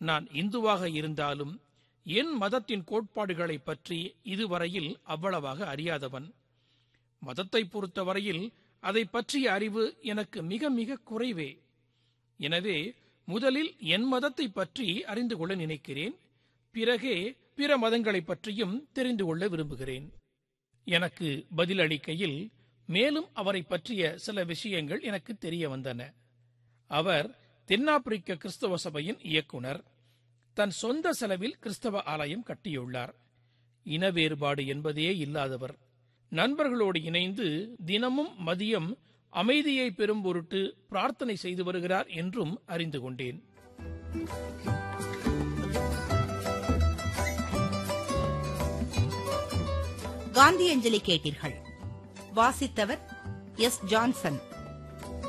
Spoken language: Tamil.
நான் இந்துவாக இருந்தாலும் என் மதத்தின் கோட்பாடுகளை பற்றி இதுவரையில் அவ்வளவாக அறியாதவன் மதத்தை பொறுத்தவரையில் அதை பற்றிய அறிவு எனக்கு மிக மிக குறைவே எனவே முதலில் என் மதத்தை பற்றி அறிந்து கொள்ள நினைக்கிறேன் பிறகே பிற மதங்களைப் பற்றியும் தெரிந்து கொள்ள விரும்புகிறேன் எனக்கு பதிலளிக்கையில் மேலும் அவரை பற்றிய சில விஷயங்கள் எனக்கு தெரிய வந்தன அவர் தென்னாப்பிரிக்க கிறிஸ்தவ சபையின் இயக்குனர் தன் சொந்த செலவில் கிறிஸ்தவ ஆலயம் கட்டியுள்ளார் இன வேறுபாடு என்பதே இல்லாதவர் நண்பர்களோடு இணைந்து தினமும் மதியம் அமைதியை பெறும் பொருட்டு பிரார்த்தனை செய்து வருகிறார் என்றும் அறிந்து கொண்டேன் காந்தியஞ்சலி கேட்டீர்கள் வாசித்தவர் எஸ் ஜான்சன்